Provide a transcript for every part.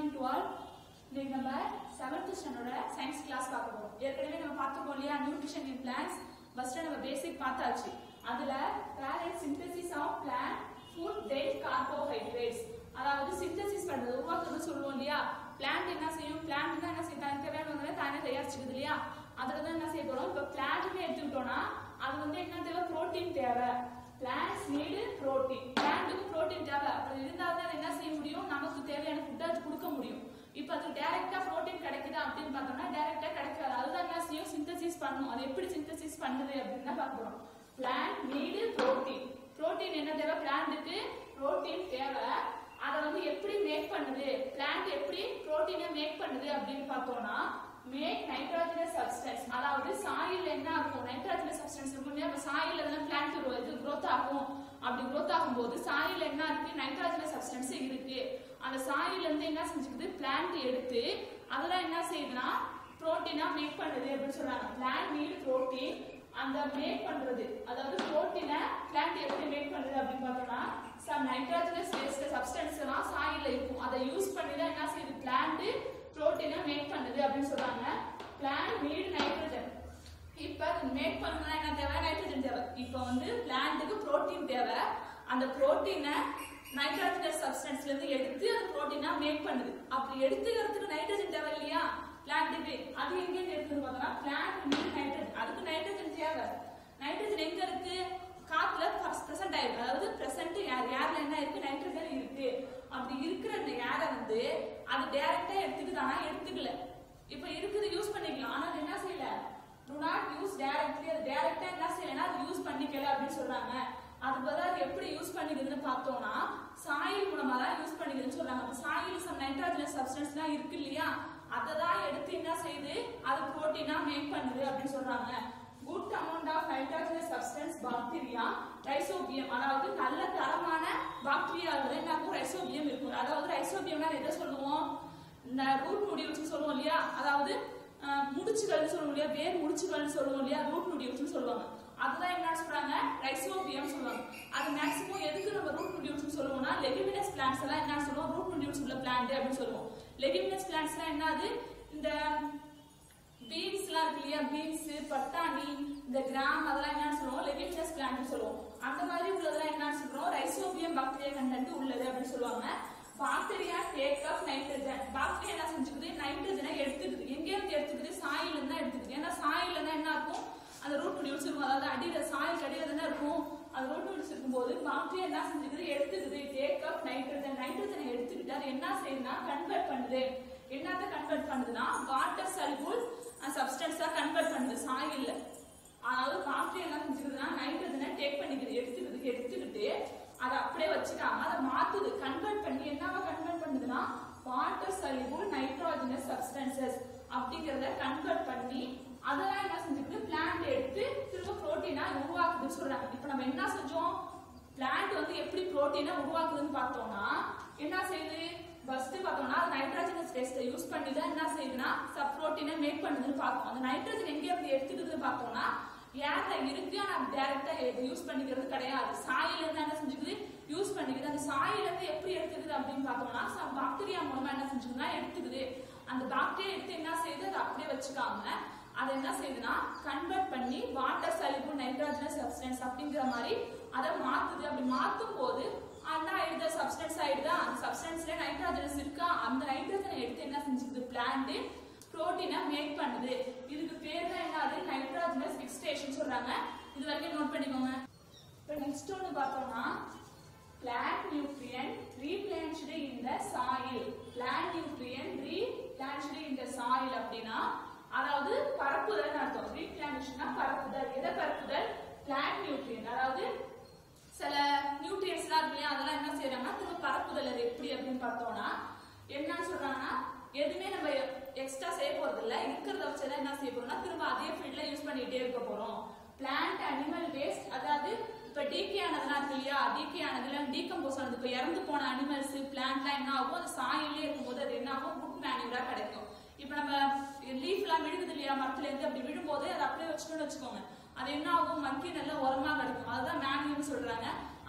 morning to all இன்னைக்கு நம்ம seventh ஸ்டாண்டர்டோட science class பார்க்க போறோம் ஏற்கனவே நம்ம பார்த்துருக்கோம் இல்லையா நியூட்ரிஷன் இன் பிளான்ஸ் ஃபர்ஸ்ட் நம்ம பேசிக் பார்த்தாச்சு அதுல parent synthesis of plant food then carbohydrates அதாவது சிந்தசிஸ் பண்றது உருவாக்குறது சொல்லுவோம் இல்லையா பிளான்ட் என்ன செய்யும் பிளான்ட் தான் என்ன செய்யும் தனக்கு தேவையான ஒன்றை தானே தயாரிச்சுக்குது இல்லையா அதுல தான் என்ன செய்ய போறோம் இப்போ பிளான்ட்னு எடுத்துக்கிட்டோம்னா அது வந்து என்ன தேவை புரோட்டீன் தேவை பிளான்ஸ் நீடு புரோட்டீன் பிளான்ட்டுக்கு புரோட்டீன் தேவை அப்படி இருந்தால் தான் என்ன செய்ய முடியும் நமக்கு தேவையான ஃபுட்டை அது கொடுக்க முடியும் இப்போ அது டைரக்டா புரோட்டீன் கிடைக்குதா அப்படின்னு பார்த்தோம்னா டைரக்டா கிடைக்காது அதுதான் என்ன செய்யும் சிந்தசிஸ் பண்ணும் அது எப்படி சிந்தசிஸ் பண்ணுது அப்படின்னு தான் பார்க்கணும் பிளான்ட் நீடு புரோட்டீன் புரோட்டீன் என்ன தேவை பிளான்ட்டுக்கு புரோட்டீன் தேவை அதை வந்து எப்படி மேக் பண்ணுது பிளான்ட் எப்படி புரோட்டீனை மேக் பண்ணுது அப்படின்னு பார்த்தோம்னா மேக் நைட்ரோஜனஸ் சப்ஸ்டன்ஸ் அதாவது சாயில் என்ன ஆகும் நைட்ரோஜனஸ் சப்ஸ்டன்ஸ் இருக்கும் இல்லையா அப்ப சாயில் எல்லாம் பிளான்ட் இது growth ஆகும் அப்படி growth ஆகும்போது சாயில் என்ன இருக்கு நைட்ரோஜனஸ் சப்ஸ்டன்ஸ் இருக்கு அந்த சாயில இருந்து என்ன செஞ்சுக்குது பிளான்ட் எடுத்து அதெல்லாம் என்ன செய்யுதுன்னா புரோட்டீனா மேக் பண்ணுது அப்படின்னு சொல்றாங்க பிளான்ட் நீட் புரோட்டீன் அந்த மேக் பண்றது அதாவது புரோட்டீனை பிளான்ட் எப்படி மேக் பண்ணுது அப்படின்னு பார்த்தோம்னா சம் நைட்ரோஜனஸ் வேஸ்ட் சப்ஸ்டன்ஸ் எல்லாம் சாயில்ல இருக்கும் அதை யூஸ் பண்ணி தான் என்ன செய்யுது பிளான்ட் புரோட்டீனை மேக் பண்ணுது அப்படின்னு சொல்றாங்க பிளான்ட் நீட் நைட்ரஜன் இப்ப மேக் பண்ணணும்னா என்ன தேவை நைட்ரஜன் தேவை இப்போ வந்து பிளான்ட்டுக்கு புரோட்டீன் தேவை அந்த புரோட்டீனை நைட்ரோஜனஸ் சப்ஸ்டன்ஸ்ல இருந்து எடுத்து அந்த புரோட்டீனா மேக் பண்ணுது அப்படி எடுத்துக்கிறதுக்கு நைட்ரஜன் தேவை இல்லையா பிளான்ட்டுக்கு அது எங்க இருந்து எடுத்துன்னு பார்த்தோம்னா பிளான்ட் நீட் நைட்ரஜன் அதுக்கு நைட்ரஜன் தேவை நைட்ரஜன் எங்க இருக்கு காத்துல பிரசன்ட் ஆயிருக்கு அதாவது பிரசன்ட் ஏர் ஏர்ல என்ன இருக்கு நைட்ரஜன் இருக்கு அப்படி இருக்கிற அந்த ஏரை வந்து அது டைரக்டா எடுத்துக்குதானா எடுத்துக்கல இப்ப இருக்குது யூஸ் பண்ணிக்கலாம் ஆனா அது என்ன செய்யல do not யூஸ் டைரக்ட்லி அது டைரக்டா என்ன செய்யலன்னா அது யூஸ் பண்ணிக்கல அப்படின்னு சொல்றாங்க அது பதிலா அது எப்படி யூஸ் பண்ணிக்குதுன்னு பார்த்தோம்னா சாயில் மூலமா தான் யூஸ் பண்ணிக்குதுன்னு சொல்றாங்க அப்ப சாயில் சம் நைட்ரோஜனஸ் சப்ஸ்டன்ஸ் தான் இருக்கு இல்லையா அதை தான் எடுத்து என்ன செய்யுது அது புரோட்டீனா மேக் பண்ணுது அப்படின்னு சொல்றாங்க good amount of nitrogenous substance bacteria rhizobium அதாவது நல்ல தரமான பாக்டீரியாவில் என்ன இருக்கும் ரைசோபியம் இருக்கும் அதாவது ரைசோபியம்னா எதை சொல்லுவோம் இந்த ரூட் நுடியூல்ஸ் சொல்லுவோம் இல்லையா அதாவது அஹ், முடிச்சுகள்னு சொல்லுவோம் இல்லையா வேர் முடிச்சுகள்னு சொல்லுவோம் இல்லையா ரூட் நுடியூல்ஸ் சொல்லுவாங்க அதுதான் என்ன சொல்றாங்க ரைசோபியம் சொல்லுவாங்க அது மேக்ஸிமம் எதுக்கு நம்ம ரூட் நுடியூல்ஸ் சொல்லுவோம்னா லெகுமினஸ் பிளான்ட்ஸ் எல்லாம் என்ன சொல்லுவோம் ரூட் நுடியூல்ஸ் உள்ள பிளான்ட் அப்படின்னு சொல்லுவோம் லெகுமினஸ் பிளான்ட்ஸ்லாம் என்னது இந்த பீன்ஸ்லாம் இருக்கு இல்லையா பீன்ஸ் பட்டாணி இந்த கிராம் அதெல்லாம் என்னன்னு சொல்லுவோம் லெகிமினஸ் பிளான்ட் சொல்லுவோம் அந்த மாதிரி உள்ளதெல்லாம் என்னன்னு சொல்றோம் ரைசோபியம் பாக்டீரியா கண்டென்ட் உள்ளது அப்படின்னு சொல்லுவாங்க bacteria take up nitrogen bacteria என்ன செஞ்சுக்குது நைட்ரஜனை எடுத்துக்குது எங்க இருந்து எடுத்துக்குது சாயில இருந்து தான் எடுத்துக்குது ஏன்னா சாயில தான் என்ன இருக்கும் அந்த ரூட் நுடியூல்ஸ் இருக்கும் அதாவது அடியில சாயில் அடியில தானே இருக்கும் அந்த ரூட் நுடியூல்ஸ் இருக்கும்போது பாக்டீரியா என்ன செஞ்சுக்குது எடுத்துக்குது டேக் அப் நைட்ரஜன் நைட்ரஜனை எடுத்துக்கிட்டு அது என்ன செய்யுதுன்னா கன்வெர்ட் பண்ணுது என்னத்த கன்வெர்ட் பண்ணுதுன்னா வாட்டர் சல்புல் சப்ஸ்டன்ஸா கன்வெர்ட் பண்ணுது சாயில்ல அதாவது பாக்டீரியா என்ன செஞ்சுக்குதுன்னா நைட்ரஜனை டேக் பண்ணிக்குது எடுத்துக்குது எடுத்துக்கிட்டு அதை அப்படியே வச்சுக்காம அதை மாத்துது கன்வெர்ட் பண்ணி என்னவா கன்வெர்ட் பண்ணுதுன்னா வாட்டர் சல்புல் நைட்ரோஜனஸ் சப்ஸ்டன்சஸ் அப்படிங்கறத கன்வெர்ட் பண்ணி அதெல்லாம் என்ன செஞ்சுக்குது பிளான்ட் எடுத்து திரும்ப புரோட்டீனா உருவாக்குதுன்னு சொல்றாங்க இப்போ நம்ம என்ன செஞ்சோம் பிளான்ட் வந்து எப்படி புரோட்டீனை உருவாக்குதுன்னு பார்த்தோம்னா என்ன செய்யுது ஃபர்ஸ்ட் பார்த்தோம்னா நைட்ரஜனஸ் டெஸ்ட்டை யூஸ் பண்ணி தான் என்ன செய்யுதுன்னா சப் புரோட்டீனை மேக் பண்ணுதுன்னு பார்த்தோம் அந்த நைட்ரஜன் எங்க எப்படி எடுத்துக்குதுன்னு பார்த்தோம்னா ஏர்ல இருக்கு ஆனா டைரக்டா யூஸ் பண்ணிக்கிறது கிடையாது சாயில இருந்து என்ன செஞ்சுக்குது யூஸ் பண்ணிக்குது அந்த சாயில இருந்து எப்படி எடுத்துக்குது அப்படின்னு பார்த்தோம்னா சம் பாக்டீரியா மூலமா என்ன செஞ்சுக்குதுன்னா எடுத்துக்குது அந்த பாக்டீரியா எடுத்து என்ன செய்யுது அதை அப்படியே வச்சுக்காம அதை என்ன செய்யுதுன்னா கன்வெர்ட் பண்ணி வாட்டர் சலிபு நைட்ரோஜனஸ் சப்ஸ்டன்ஸ் அப்படிங்கிற மாதிரி அதை மாத்துது அப்படி மாத்தும் போது என்ன ஆயிடுது சப்ஸ்டன்ஸ் ஆயிடுதா அந்த சப்ஸ்டன்ஸ்ல நைட்ரோஜனஸ் இருக்கா அந்த நைட்ரோஜனை எடுத்து என்ன செஞ்சுக்குது பிளான்ட் புரோட்டீனை மேக் பண்ணுது இதுக்கு பேர் தான் என்னது நைட்ரோஜனஸ் ஃபிக்ஸ்டேஷன் சொல்றாங்க இது வரைக்கும் நோட் பண்ணிக்கோங்க இப்போ நெக்ஸ்ட் ஒன்று பார்த்தோம்னா plant nutrient replenished in the soil plant nutrient replenished in the soil அப்படின்னா அதாவது பரப்புதல் அர்த்தம் replenishனா பரப்புதல் எதை பரப்புதல் plant nutrient அதாவது சில நியூட்ரியன்ஸ்லாம் இருக்கு இல்லையா அதெல்லாம் என்ன செய்யறாங்கன்னா திரும்ப பரப்புதல் அது எப்படி அப்படின்னு பார்த்தோம்னா என்னன்னு சொல்றாங்கன்னா எதுவுமே நம்ம எக்ஸ்ட்ரா செய்ய போறது இல்ல இருக்கிறத வச்சு என்ன செய்ய போறோம்னா திரும்ப அதே ஃபீல்ட்ல யூஸ் பண்ணிட்டே இருக்க போறோம் பிளான்ட் அனிமல் வேஸ்ட் அதாவது இப்ப டீகே ஆனதுலாம் இருக்கு இல்லையா டீகே ஆனதுல டீகம்போஸ் ஆனது இப்ப இறந்து போன அனிமல்ஸ் பிளான்ட்லாம் என்ன ஆகும் அது சாயிலே இருக்கும்போது அது என்ன ஆகும் குட் மேன்யூரா கிடைக்கும் இப்ப நம்ம லீஃப்லாம் விழுகுது இல்லையா மரத்துல இருந்து அப்படி விழும்போது அதை அப்படியே வச்சுட்டோம்னு வச்சுக்கோங்க அது என்ன ஆகும் மக்கி நல்ல உரமா கிடைக்கும் அதுதான் மேன்யூர்னு சொல்றாங்க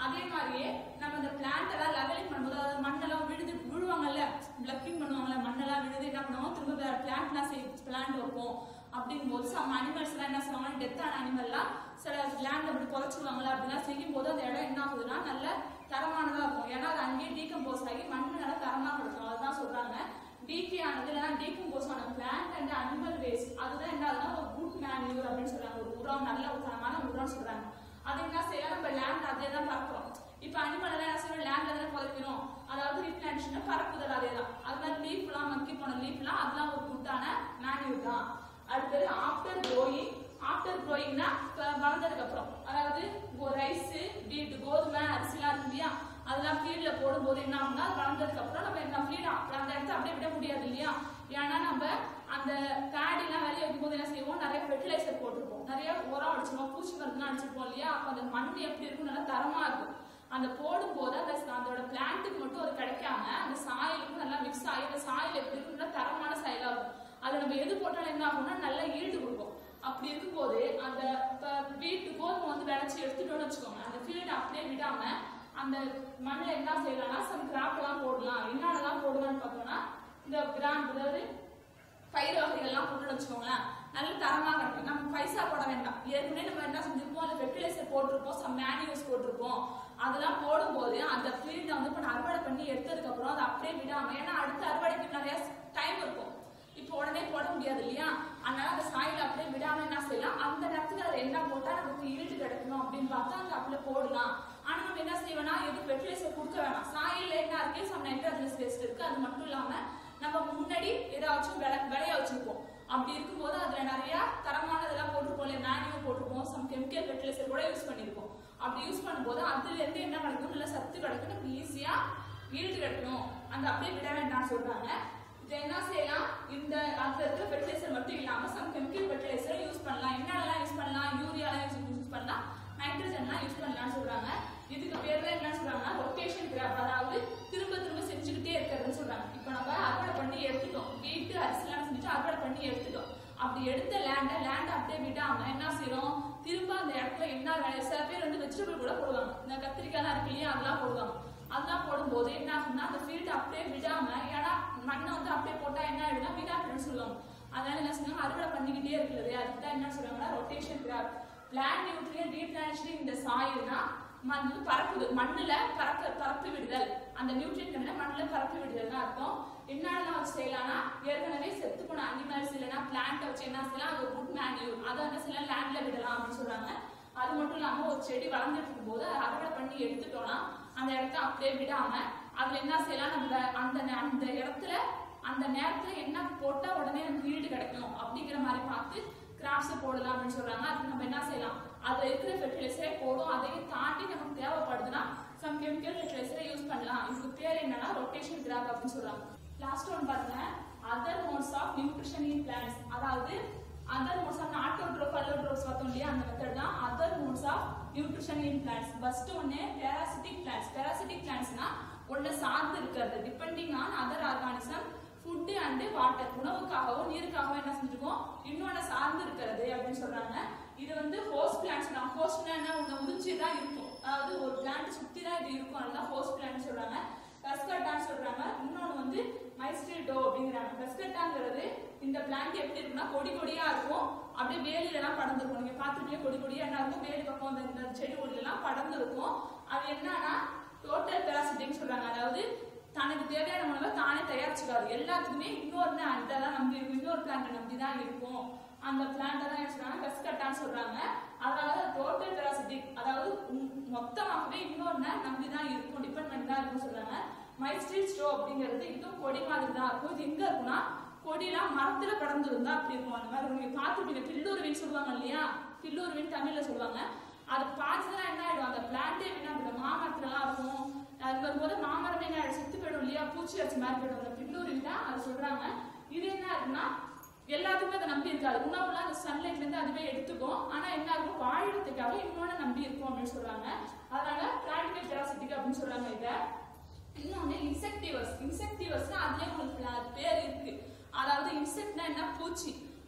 அதே மாதிரியே நம்ம இந்த பிளான்ட் எல்லாம் லெவலிங் பண்ணும்போது அதாவது மண்ணெல்லாம் விழுது விழுவாங்கல்ல பிளக்கிங் பண்ணுவாங்கல்ல மண்ணெல்லாம் விழுது என்ன பண்ணுவோம் திரும்ப வேற பிளான்ட்லாம் செய் பிளான்ட் வைப்போம் அப்படிங்கும்போது சம் அனிமல்ஸ் எல்லாம் என்ன செய்வாங்க டெத்தான அனிமல்லாம் சில லேண்ட் அப்படி புதைச்சிருவாங்கல்ல அப்படிலாம் செய்யும் போது அந்த இடம் என்ன ஆகுதுன்னா நல்ல தரமானதா இருக்கும் ஏன்னா அது அங்கேயே டீகம்போஸ் ஆகி மண் நல்லா தரமா கிடைக்கும் அதுதான் சொல்றாங்க டிபி ஆனது இல்லைன்னா டீகம்போஸ் ஆன பிளான்ட் அண்ட் அனிமல் வேஸ்ட் அதுதான் என்ன ஆகுதுன்னா ஒரு குட் மேன்யூர் அப்படின்னு சொல்றாங்க ஒரு உரம் நல்ல ஒரு தரமான உரம் சொல்றாங்க அது என்ன செய்யலாம் நம்ம லேண்ட் அதே தான் பறக்கிறோம் இப்போ அனிமல் எல்லாம் என்ன செய்யணும் லேண்ட்ல தானே புதைக்கணும் அதாவது ரீப்ளான்டேஷன் பறக்குதல் அதே தான் அது மாதிரி லீஃப்லாம் மக்கி போன லீஃப்லாம் அதெல்லாம் ஒரு குட்டான மேன்யூர் தான் அடுத்தது ஆஃப்டர் க்ரோயிங் ஆஃப்டர் க்ரோயிங்னா வளர்ந்ததுக்கு அப்புறம் அதாவது ரைஸ் வீட்டு கோதுமை அரிசிலாம் இருக்கு இல்லையா அதெல்லாம் ஃபீல்ட்ல போடும்போது என்ன ஆகும்னா அது வளர்ந்ததுக்கு அப்புறம் நம்ம என்ன ஃபீல்ட் அந்த இடத்த அப்படியே விட முடியாது இல்லையா ஏன்னா நம்ம அந்த பேடிலாம் வெளியே வைக்கும்போது என்ன செய்வோம் நிறைய ஃபெர்டிலைசர் போட்டிருப்போம் நிறைய உரம் அடிச்சிருப்போம் பூச்சி மருந்துலாம் அடிச்சிருப்போம் இல்லையா அப்போ அந்த மண் எப்படி இருக்கும் நல்லா தரமா இருக்கும் அந்த போடும்போது அந்த அதோட பிளான்ட்டுக்கு மட்டும் அது கிடைக்காம அந்த சாயலுக்கும் நல்லா மிக்ஸ் ஆகி அந்த சாயல் எப்படி இருக்கும் நல்லா தரமான சாயலா இருக்கும் அது நம்ம எது போட்டாலும் என்ன ஆகும்னா நல்லா ஈல்டு கொடுக்கும் அப்படி இருக்கும்போது அந்த இப்போ வீட்டு கோதுமை வந்து விளைச்சி எடுத்துட்டோம்னு வச்சுக்கோங்க அந்த ஃபீல்டு அப்படியே விடாம அந்த மண்ணில் என்ன செய்யலாம்னா சம் கிராப் எல்லாம் போடலாம் என்னென்னலாம் போடலாம்னு பார்த்தோம்னா இந்த கிராம் அதாவது பயிர் வகைகள்லாம் போட்டு வச்சுக்கோங்களேன் நல்ல தரமாக கிடைக்கும் நம்ம பைசா போட வேண்டாம் ஏற்கனவே நம்ம என்ன செஞ்சிருப்போம் அந்த ஃபெர்டிலைசர் போட்டிருப்போம் சம் மேனியூஸ் போட்டிருப்போம் அதெல்லாம் போடும்போது அந்த ஃபீல்டை வந்து இப்போ அறுவடை பண்ணி எடுத்ததுக்கு அப்புறம் அதை அப்படியே விடாம ஏன்னா அடுத்த அறுவடைக்கு நிறைய டைம் இருக்கும் இப்போ உடனே போட முடியாது இல்லையா அதனால அந்த சாயில அப்படியே விடாம என்ன செய்யலாம் அந்த நேரத்துக்கு அதுல என்ன போட்டா நமக்கு ஈல்டு கிடைக்கணும் அப்படின்னு பார்த்தா அங்க அப்படியே போடலாம் ஆனா நம்ம என்ன செய்வோம்னா எது ஃபெர்டிலைசர் கொடுக்க வேணாம் சாயில என்ன இருக்கு சம் நைட்ரஜன்ஸ் வேஸ்ட் இருக்கு அது மட்டும் இல்லாம நம்ம முன்னாடி ஏதாச்சும் விளை விளைய வச்சிருப்போம் அப்படி இருக்கும்போது அதுல நிறைய தரமானதெல்லாம் போட்டிருப்போம் இல்லையா மேனியூ போட்டிருப்போம் சம் கெமிக்கல் ஃபெர்டிலைசர் கூட யூஸ் பண்ணிருப்போம் அப்படி யூஸ் பண்ணும்போது அதுல இருந்து என்ன கிடைக்கும் நல்ல சத்து கிடைக்கும் நமக்கு ஈஸியா ஈல்டு கிடைக்கும் அந்த அப்படியே விட வேண்டாம்னு சொல்றாங்க இதை என்ன செய்யலாம் இந்த அதுல இருக்கிற ஃபெர்டிலைசர் மட்டும் இல்லாம சம் கெமிக்கல் ஃபெர்டிலைசர் யூஸ் பண்ணலாம் என்னென்னலாம் யூஸ் பண்ணலாம் யூரியாலாம் யூஸ் யூஸ் பண்ணலாம் நைட்ரஜன்லாம் யூஸ் பண்ணலாம்னு சொல்றாங்க இதுக்கு பேர் தான் என்ன சொல்றாங்கன்னா ரொட்டேஷன் கிராப் அதாவது திரும்ப திரும்ப செஞ்சுக்கிட்டே இருக்கிறதுன்னு சொல்றாங்க இப்போ நம்ம அறுவடை பண்ணி எடுத்துட்டோம் வீட்டு அரிசிலாம் செஞ்சுட்டு அறுவடை பண்ணி எடுத்துட்டோம் அப்படி எடுத்த லேண்டை லேண்ட் அப்படியே விடாம என்ன செய்யறோம் திரும்ப அந்த இடத்துல என்ன வேலை சில பேர் வந்து வெஜிடபிள் கூட போடுவாங்க இந்த கத்திரிக்காய்லாம் இருக்கு இல்லையா அதெல்லாம் போடுவாங்க அதெல்லாம் போடும்போது என்ன ஆகும்னா அந்த ஃபீல்ட் அப்படியே விடாம ஏன்னா மண்ணை வந்து அப்படியே போட்டா என்ன ஆயிடும்னா வீணாக்கிடும்னு சொல்லுவாங்க அதனால என்ன சொன்னாங்க அறுவடை பண்ணிக்கிட்டே இருக்கிறது அதுக்கு தான் என்ன சொல்றாங்கன்னா rotation crop plant nutrient replenishment இந்த சாயில்னா மண் வந்து பரப்புது மண்ணுல பரப்ப பரப்பி விடுதல் அந்த நியூட்ரியன் மண்ணுல பரப்பி விடுதல்னு அர்த்தம் என்னெல்லாம் வச்சு செய்யலாம்னா ஏற்கனவே செத்து போன அனிமல்ஸ் இல்லைன்னா பிளான்ட் வச்சு என்ன செய்யலாம் அது குட் மேன்யூர் அதை என்ன செய்யலாம் லேண்ட்ல விடலாம் அப்படின்னு சொல்றாங்க அது மட்டும் இல்லாம ஒரு செடி வளர்ந்துட்டு இருக்கும்போது அதை அறுவடை பண்ணி எடுத்துட்டோம்னா அந்த இடத்த அப்படியே விடாம அதுல என்ன செய்யலாம் நம்ம அந்த நே- அந்த இடத்துல அந்த நேரத்துல என்ன போட்டா உடனே நமக்கு ஈடு கிடைக்கும் அப்படிங்கிற மாதிரி பார்த்து கிராப்ஸ் போடலாம் அப்படின்னு சொல்றாங்க அதுக்கு நம்ம என்ன செய்யலாம் அதுல இருக்கிற ஃபெர்டிலைசரே போடும் அதையும் தாண்டி நமக்கு தேவைப்படுதுன்னா சம் கெமிக்கல் ஃபெர்டிலைசரை யூஸ் பண்ணலாம் இதுக்கு பேர் என்னன்னா ரொட்டேஷன் கிராப் அப்படின்னு சொல்றாங்க லாஸ்ட் ஒன் பாருங்க other modes of nutrition in plants அதாவது other modes of autotroph allotrophs பார்த்தோம் இல்லையா அந்த மெத்தட் தான் other modes of nutrition in plants first ஒன்னு பேராசிட்டிக் பிளான்ஸ் பேராசிட்டிக் பிளான்ஸ்னா ஒன்னு சார்ந்து இருக்கிறது depending on other organism food and water உணவுக்காகவும் நீருக்காகவும் என்ன செஞ்சிருக்கோம் இன்னொன்னு சார்ந்து இருக்கிறது அப்படின்னு சொல்றாங்க இது வந்து ஹோஸ்ட் பிளான்ஸ் தான் ஹோஸ்ட்னா என்ன ஒண்ணு உறிஞ்சி தான் இருக்கும் அதாவது ஒரு பிளான்ட் சுத்தி தான் இது இருக்கும் அதுதான் ஹோஸ்ட் பிளான்ட் சொல்றாங்க கஸ்கட்டான்னு சொல்றாங்க இன்னொன்னு வந்து மைஸ்டில்டோ அப்படிங்கிறாங்க கஸ்கட்டாங்கிறது இந்த பிளான்ட் எப்படி இருக்குன்னா கொடி கொடியா இருக்கும் அப்படியே வேலில எல்லாம் படர்ந்துருக்கும் நீங்க பாத்துட்டே கொடி கொடியா என்ன இருக்கும் வேலி பக்கம் அந்த இந்த செடி கொடியில எல்லாம் படர்ந்துருக்கும் அது என்னன்னா டோட்டல் பெராசிட்டின்னு சொல்றாங்க அதாவது தனக்கு தேவையான உணவை தானே தயாரிச்சுக்காது எல்லாத்துக்குமே இன்னொரு இதை தான் நம்பி இருக்கும் இன்னொரு பிளான்ட்டை நம்பி தான் இருக்கும் அந்த பிளான்ட்டை தான் என்ன சொல்றாங்க கஸ்கட்டான்னு சொல்றாங்க அதனால டோட்டல் பெராசிட்டிக் அதாவது உம் மொத்தமாகவே இன்னொன்னு நம்பி தான் இருக்கும் டிபெண்ட் பண்ணி தான் இருக்கும்னு சொல்றாங்க மைஸ்டில் ஸ்டோ அப்படிங்கிறது இதுவும் கொடி மாதிரி தான் இருக்கும் இது எங்க இருக்குன்னா கொடியெல்லாம் மரத்துல படர்ந்துருந்தா அப்படி இருக்கும் அந்த மாதிரி நீங்க பார்த்துருப்பீங்க பில்லுருவின்னு சொல்லுவாங்க இல்லையா பில்லுருவின்னு தமிழ்ல சொல்லுவாங்க அது பார்த்துதான் என்ன ஆயிடும் அந்த பிளான்டே வீணா போயிடும் மாமரத்துல எல்லாம் இருக்கும் அது வரும்போது மாமரமே என்ன ஆயிடும் செத்து போயிடும் இல்லையா பூச்சி வச்ச மாதிரி போயிடும் அந்த பில்லுருவி தான் அது சொல்றாங்க இது என்ன இருக்குன்னா எல்லாத்துக்குமே அதை நம்பி இருக்காது உணவுலாம் அந்த சன்லைட்ல இருந்து அதுவே எடுத்துக்கும் ஆனா என்ன இருக்கும் வாழிடத்துக்காக இன்னொன்னு நம்பி இருக்கும் அப்படின்னு சொல்றாங்க அதனால பிராக்டிகல் பெராசிட்டிக் அப்படின்னு சொல்றாங்க இதை இன்னொன்னு இன்செக்டிவர்ஸ் இன்செக்டிவர்ஸ்னா அதுலயே உங்களுக்கு பே- பேர் இருக்கு அதாவது இன்செக்ட்னா என்ன பூச்சி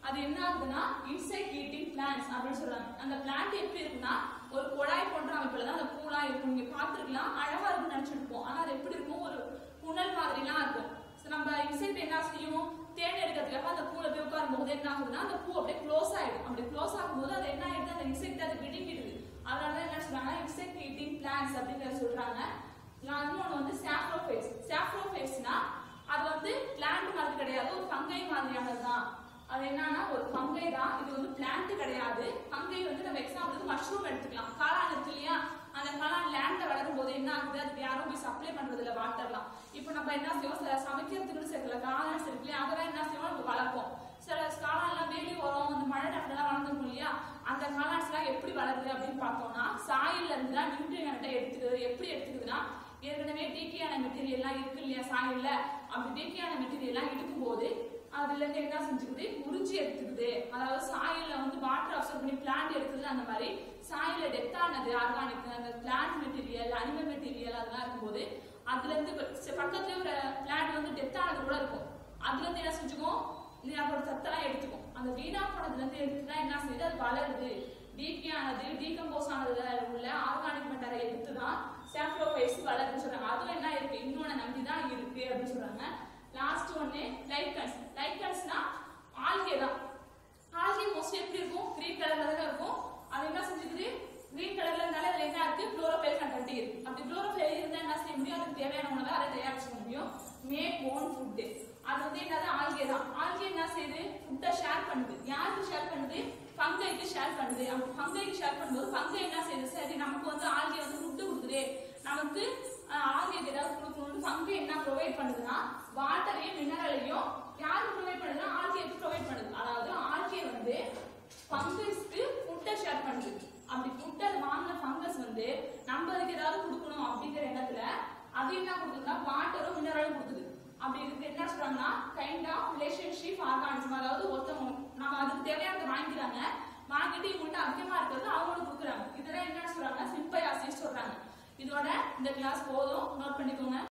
அது என்ன ஆகுதுன்னா இன்செக்ட் ஈட்டிங் பிளான்ஸ் அப்படின்னு சொல்றாங்க அந்த பிளான்ட் எப்படி இருக்குன்னா ஒரு குழாய் போன்ற அமைப்புல தான் அந்த பூலாம் இருக்கும் நீங்க பார்த்திருக்கலாம் அழகா இருக்கும்னு நினைச்சிருப்போம் ஆனா அது எப்படி இருக்கும் ஒரு புனல் மாதிரிலாம் இருக்கும் So, நம்ம இன்செக்ட் என்ன செய்யும் தேன் எடுக்கிறதுக்காக அந்த பூல போய் உட்காரும் போது என்ன ஆகுதுன்னா அந்த பூ அப்படியே க்ளோஸ் ஆயிடும் அப்படி க்ளோஸ் ஆகும்போது அது என்ன ஆயிடுது அந்த இன்செக்ட் அது விடுங்கிடுது அதனால தான் என்ன சொல்றாங்க இன்செக்ட் ஈட்டிங் பிளான்ஸ் அப்படிங்கறத சொல்றாங்க நான் இன்னொன்று வந்து சாப்ரோஃபேஸ் சாப்ரோஃபேஸ்னா அது வந்து பிளான்ட் மாதிரி கிடையாது ஒரு ஃபங்கை மாதிரியானது தான் அது என்னன்னா ஒரு ஃபங்கை தான் இது வந்து பிளான்ட் கிடையாது ஃபங்கை வந்து நம்ம எக்ஸாம்பிளுக்கு மஷ்ரூம் எடுத்துக்கலாம் காளான் இருக்கு இல்லையா அந்த காளான் லேண்ட்ல வளரும் போது என்ன ஆகுது அதுக்கு யாரும் போய் சப்ளை பண்றது இல்ல வாட்டர்லாம் இப்போ நம்ம என்ன செய்வோம் சில சமைக்கிறதுக்கு சில காளான் இருக்கு இல்லையா அதெல்லாம் என்ன செய்வோம் நம்ம வளர்ப்போம் சில காளான்லாம் வேலி வரும் அந்த மழை நேரத்துலாம் வளர்ந்துருக்கும் இல்லையா அந்த காளான்ஸ் எல்லாம் எப்படி வளருது அப்படின்னு பார்த்தோம்னா சாயில்ல இருந்து தான் நியூட்ரியன்ட்டை எடுத்துக்குது எப்படி எடுத்துக்குதுன்னா ஏற்கனவே டீக்கியான மெட்டீரியல்லாம் இருக்கு இல்லையா சாயில்ல அப்படி டீக்கியான மெட்டீரியல்லாம் எடுக்கும்போது அதுல இருந்து என்ன செஞ்சுக்குது உறிஞ்சி எடுத்துக்குது அதாவது சாயில்ல வந்து வாட்டர் அப்சர்வ் பண்ணி பிளான்ட் எடுக்குது அந்த மாதிரி சாயில டெத் ஆனது ஆர்கானிக் அந்த பிளான்ட் மெட்டீரியல் அனிமல் மெட்டீரியல் அதெல்லாம் இருக்கும்போது அதுல இருந்து ப- பக்கத்துலயே ஒரு பிளான்ட் வந்து டெத் ஆனது கூட இருக்கும் அதுல இருந்து என்ன செஞ்சுக்கும் இது அதோட சத்தெல்லாம் எடுத்துக்கும் அந்த வீணா போனதுல இருந்து எடுத்துதான் என்ன செய்யுது அது வளருது டீக்கியானது டீகம்போஸ் ஆனதுல உள்ள ஆர்கானிக் மெட்டரை எடுத்து தான் சாப்ரோஃபைஸ் வளருதுன்னு சொல்றாங்க அதுவும் என்ன இருக்கு இன்னொன்னு நம்பி தான் இருக்கு அப்படின்னு சொல்றாங்க லாஸ்ட் ஒன்னு லைக்கன்ஸ் லைக்கன்ஸ்னா ஆல்கே தான் ஆல்கே மோஸ்ட்லி எப்படி இருக்கும் கிரீன் கலர்ல தான் இருக்கும் அது என்ன செஞ்சுக்குது கிரீன் கலர்ல இருந்தாலும் அதுல என்ன இருக்கு குளோரோஃபைல் கண்டென்ட் இருக்கு அப்படி குளோரோஃபைல் இருந்தா என்ன செய்ய முடியும் அதுக்கு தேவையான உணவை அதை தயாரிச்சுக்க முடியும் மேக் ஓன் ஃபுட் அது வந்து என்னது ஆல்கே தான் ஆல்கே என்ன செய்யுது ஃபுட்டை ஷேர் பண்ணுது யாருக்கு ஷேர் பண்ணுது ஃபங்கைக்கு ஷேர் பண்ணுது அப்படி ஃபங்கைக்கு ஷேர் பண்ணும்போது ஃபங்கை என்ன செய்யுது சரி நமக்கு வந்து ஆல்கே வந்து ஃபுட்டு கொடுக்குது நமக்கு ஆல்கேக்கு ஏதாவது கொடுக்கணும்னு ஃபங்கை என்ன ப்ரொவைட் பண்ணுதுன்னா வாட்டரையும் மினரலையும் யாருக்கு ப்ரொவைட் பண்ணுதுன்னா ஆல்கேக்கு ப்ரொவைட் பண்ணுது அதாவது ஆல்கே வந்து ஃபங்கஸ்க்கு ஃபுட்டை ஷேர் பண்ணுது அப்படி ஃபுட்டை வாங்கின ஃபங்கஸ் வந்து நம்ம அதுக்கு ஏதாவது கொடுக்கணும் அப்படிங்கிற எண்ணத்துல அது என்ன கொடுக்குதுன்னா வாட்டரும் மினரலும் கொடுக்குது அப்படி இதுக்கு என்ன சொல்றாங்கன்னா கைண்ட் ஆஃப் ரிலேஷன்ஷிப் ஆர்கானிசம் அதாவது ஒருத்தவங்க நம்ம அதுக்கு தேவையானதை வாங்கிக்கிறாங்க வாங்கிட்டு இவங்கள்ட்ட அதிகமா இருக்கிறது அவங்களுக்கு கொடுக்குறாங்க இதெல்லாம் என்ன சொல்றாங்க சிம்பயாசிஸ் சொல்றாங்க இதோட இந்த கிளாஸ் போதும் நோட் பண்ணிக்கோங்க